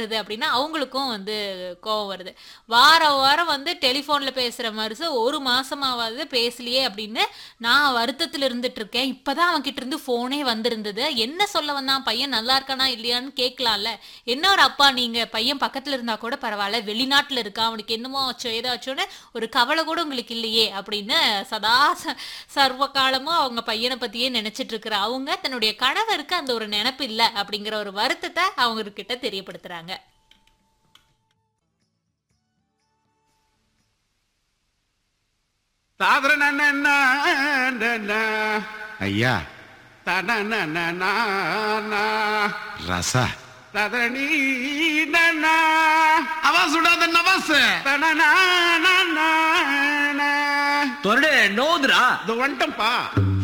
பண்ணுது அப்படின்னா அவங்களுக்கும் வந்து கோவம் வருது வாரம் வாரம் வந்து டெலிஃபோன்ல பேசுற மனுஷ ஒரு மாசமாவது பேசலையே அப்படின்னு நான் வருத்தத்துல இருந்துட்டு இருக்கேன் இப்பதான் அவன் கிட்ட இருந்து போனே வந்திருந்தது என்ன சொல்ல வந்தான் பையன் நல்லா இருக்கானா இல்லையான்னு கேட்கலாம்ல என்ன ஒரு அப்பா நீங்க பையன் பக்கத்துல இருந்தா கூட பரவாயில்ல வெளிநாட்டுல இருக்கா அவனுக்கு என்னமோ ஆச்சோ ஏதாச்சோன்னு ஒரு கவலை கூட உங்களுக்கு இல்லையே அப்படின்னு சதா ச- சர்வ காலமும் அவங்க பையனை பத்தியே நினைச்சிட்டு இருக்கிற அவங்க தன்னுடைய கணவருக்கு அந்த ஒரு நினைப்பு இல்லை அப்படிங்கிற ஒரு வருத்தத்தை அவங்க கிட்ட தெரியப்படுத்துறாங்க ஐயா ரசா அவா சுடாத நவாஸ் தொரடு நோதுரா வந்துட்டம்பா